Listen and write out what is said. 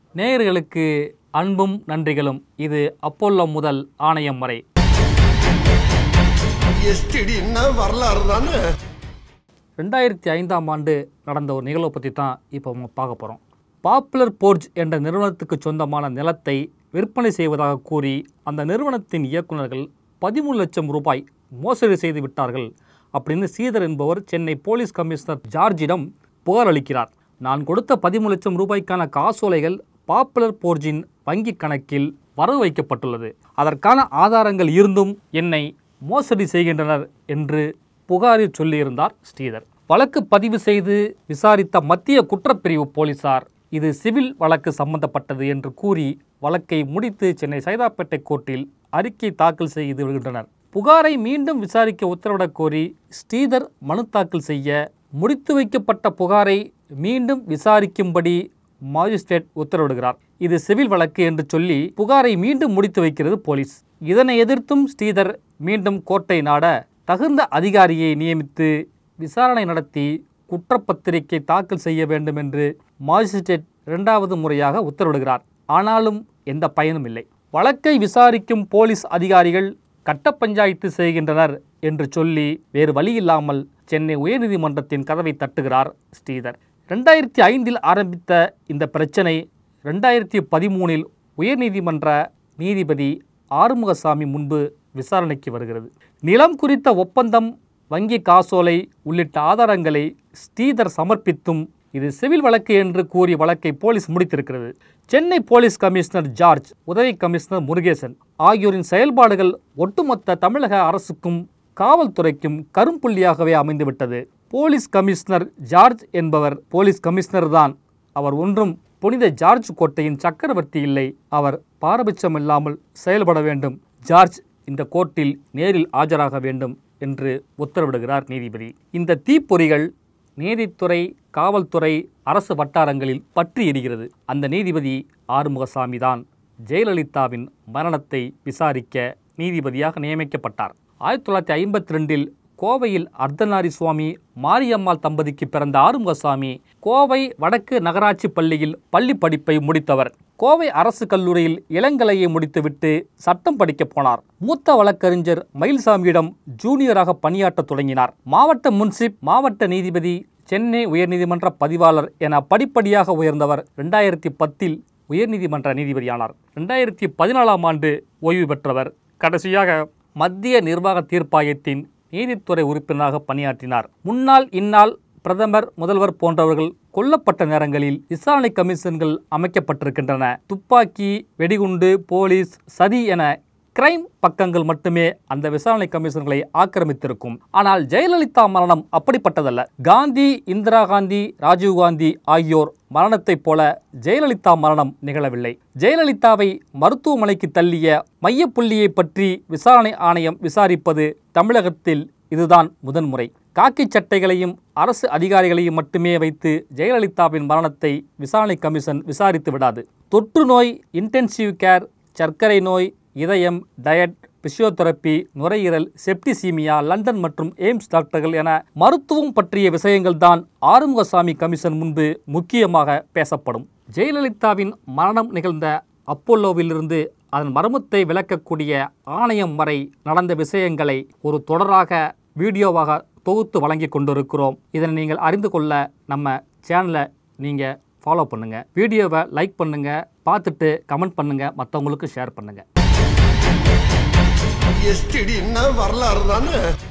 நேயர்களுக்கு அன்பும் நன்றிகளும் இது அப்போல்லோ முதல் ஆணையம் வரை எஸ்டிடின்னா வரலாறு தானே ரெண்டாயிரத்தி ஐந்தாம் ஆண்டு நடந்த ஒரு நிகழ்வை பற்றி தான் இப்போ நம்ம பார்க்க போகிறோம் பாப்புலர் போர்ஜ் என்ற நிறுவனத்துக்கு சொந்தமான நிலத்தை விற்பனை செய்வதாக கூறி அந்த நிறுவனத்தின் இயக்குநர்கள் பதிமூணு லட்சம் ரூபாய் மோசடி செய்து விட்டார்கள் அப்படின்னு ஸ்ரீதர் என்பவர் சென்னை போலீஸ் கமிஷனர் ஜார்ஜிடம் புகார் அளிக்கிறார் நான் கொடுத்த பதிமூணு லட்சம் ரூபாய்க்கான காசோலைகள் பாப்புலர் போர்ஜின் வங்கி கணக்கில் வரவு வைக்கப்பட்டுள்ளது அதற்கான ஆதாரங்கள் இருந்தும் என்னை மோசடி செய்கின்றனர் என்று புகாரில் சொல்லியிருந்தார் ஸ்ரீதர் வழக்கு பதிவு செய்து விசாரித்த மத்திய குற்றப்பிரிவு போலீசார் இது சிவில் வழக்கு சம்பந்தப்பட்டது என்று கூறி வழக்கை முடித்து சென்னை சைதாப்பேட்டை கோர்ட்டில் அறிக்கை தாக்கல் செய்து வருகின்றனர் புகாரை மீண்டும் விசாரிக்க உத்தரவிடக் கோரி ஸ்ரீதர் மனு தாக்கல் செய்ய முடித்து வைக்கப்பட்ட புகாரை மீண்டும் விசாரிக்கும்படி மாஜிஸ்ட்ரேட் உத்தரவிடுகிறார் இது சிவில் வழக்கு என்று சொல்லி புகாரை மீண்டும் முடித்து வைக்கிறது போலீஸ் இதனை எதிர்த்தும் ஸ்ரீதர் மீண்டும் கோர்ட்டை நாட தகுந்த அதிகாரியை நியமித்து விசாரணை நடத்தி குற்றப்பத்திரிகை தாக்கல் செய்ய வேண்டும் என்று மாஜிஸ்ட்ரேட் இரண்டாவது முறையாக உத்தரவிடுகிறார் ஆனாலும் எந்த பயனும் இல்லை வழக்கை விசாரிக்கும் போலீஸ் அதிகாரிகள் கட்ட பஞ்சாயத்து செய்கின்றனர் என்று சொல்லி வேறு வழி இல்லாமல் சென்னை உயர்நீதிமன்றத்தின் கதவை தட்டுகிறார் ஸ்ரீதர் ரெண்டாயிரத்தி ஐந்தில் ஆரம்பித்த இந்த பிரச்சனை ரெண்டாயிரத்தி பதிமூணில் உயர்நீதிமன்ற நீதிபதி ஆறுமுகசாமி முன்பு விசாரணைக்கு வருகிறது நிலம் குறித்த ஒப்பந்தம் வங்கி காசோலை உள்ளிட்ட ஆதாரங்களை ஸ்ரீதர் சமர்ப்பித்தும் இது சிவில் வழக்கு என்று கூறி வழக்கை போலீஸ் முடித்திருக்கிறது சென்னை போலீஸ் கமிஷனர் ஜார்ஜ் உதவி கமிஷனர் முருகேசன் ஆகியோரின் செயல்பாடுகள் ஒட்டுமொத்த தமிழக அரசுக்கும் காவல்துறைக்கும் கரும்புள்ளியாகவே அமைந்துவிட்டது போலீஸ் கமிஷனர் ஜார்ஜ் என்பவர் போலீஸ் கமிஷனர் தான் அவர் ஒன்றும் புனித ஜார்ஜ் கோட்டையின் சக்கரவர்த்தி இல்லை அவர் பாரபட்சமில்லாமல் செயல்பட வேண்டும் ஜார்ஜ் இந்த கோர்ட்டில் நேரில் ஆஜராக வேண்டும் என்று உத்தரவிடுகிறார் நீதிபதி இந்த தீப்பொறிகள் நீதித்துறை காவல்துறை அரசு வட்டாரங்களில் பற்றி எரிகிறது அந்த நீதிபதி ஆறுமுகசாமி தான் ஜெயலலிதாவின் மரணத்தை விசாரிக்க நீதிபதியாக நியமிக்கப்பட்டார் ஆயிரத்தி தொள்ளாயிரத்தி ஐம்பத்தி ரெண்டில் கோவையில் அர்த்தநாரி சுவாமி மாரியம்மாள் தம்பதிக்கு பிறந்த ஆறுமுகசாமி கோவை வடக்கு நகராட்சி பள்ளியில் பள்ளி படிப்பை முடித்தவர் கோவை அரசு கல்லூரியில் இளங்கலையை முடித்துவிட்டு சட்டம் படிக்க போனார் மூத்த வழக்கறிஞர் மயில்சாமியிடம் ஜூனியராக பணியாற்றத் தொடங்கினார் மாவட்ட முன்சிப் மாவட்ட நீதிபதி சென்னை உயர்நீதிமன்ற பதிவாளர் என படிப்படியாக உயர்ந்தவர் ரெண்டாயிரத்தி பத்தில் உயர்நீதிமன்ற நீதிபதியானார் ரெண்டாயிரத்தி பதினாலாம் ஆண்டு ஓய்வு பெற்றவர் கடைசியாக மத்திய நிர்வாக தீர்ப்பாயத்தின் நீதித்துறை உறுப்பினராக பணியாற்றினார் முன்னாள் இந்நாள் பிரதமர் முதல்வர் போன்றவர்கள் கொல்லப்பட்ட நேரங்களில் விசாரணை கமிஷன்கள் அமைக்கப்பட்டிருக்கின்றன துப்பாக்கி வெடிகுண்டு போலீஸ் சதி என கிரைம் பக்கங்கள் மட்டுமே அந்த விசாரணை கமிஷன்களை ஆக்கிரமித்திருக்கும் ஆனால் ஜெயலலிதா மரணம் அப்படிப்பட்டதல்ல காந்தி இந்திரா காந்தி ராஜீவ்காந்தி ஆகியோர் மரணத்தைப் போல ஜெயலலிதா மரணம் நிகழவில்லை ஜெயலலிதாவை மருத்துவமனைக்கு தள்ளிய மையப்புள்ளியை பற்றி விசாரணை ஆணையம் விசாரிப்பது தமிழகத்தில் இதுதான் முதன்முறை காக்கி சட்டைகளையும் அரசு அதிகாரிகளையும் மட்டுமே வைத்து ஜெயலலிதாவின் மரணத்தை விசாரணை கமிஷன் விசாரித்து விடாது தொற்று நோய் இன்டென்சிவ் கேர் சர்க்கரை நோய் இதயம் டயட் பிசியோதெரப்பி நுரையீரல் செப்டிசீமியா லண்டன் மற்றும் எய்ம்ஸ் டாக்டர்கள் என மருத்துவம் பற்றிய விஷயங்கள் தான் ஆறுமுகசாமி கமிஷன் முன்பு முக்கியமாக பேசப்படும் ஜெயலலிதாவின் மரணம் நிகழ்ந்த அப்போலோவிலிருந்து அதன் மர்மத்தை விளக்கக்கூடிய ஆணையம் வரை நடந்த விஷயங்களை ஒரு தொடராக வீடியோவாக தொகுத்து வழங்கி கொண்டிருக்கிறோம் இதனை நீங்கள் அறிந்து கொள்ள நம்ம சேனலை நீங்கள் ஃபாலோ பண்ணுங்கள் வீடியோவை லைக் பண்ணுங்கள் பார்த்துட்டு கமெண்ட் பண்ணுங்கள் மற்றவங்களுக்கு ஷேர் பண்ணுங்கள் எஸ்டிடின்னா வரலாறு தானே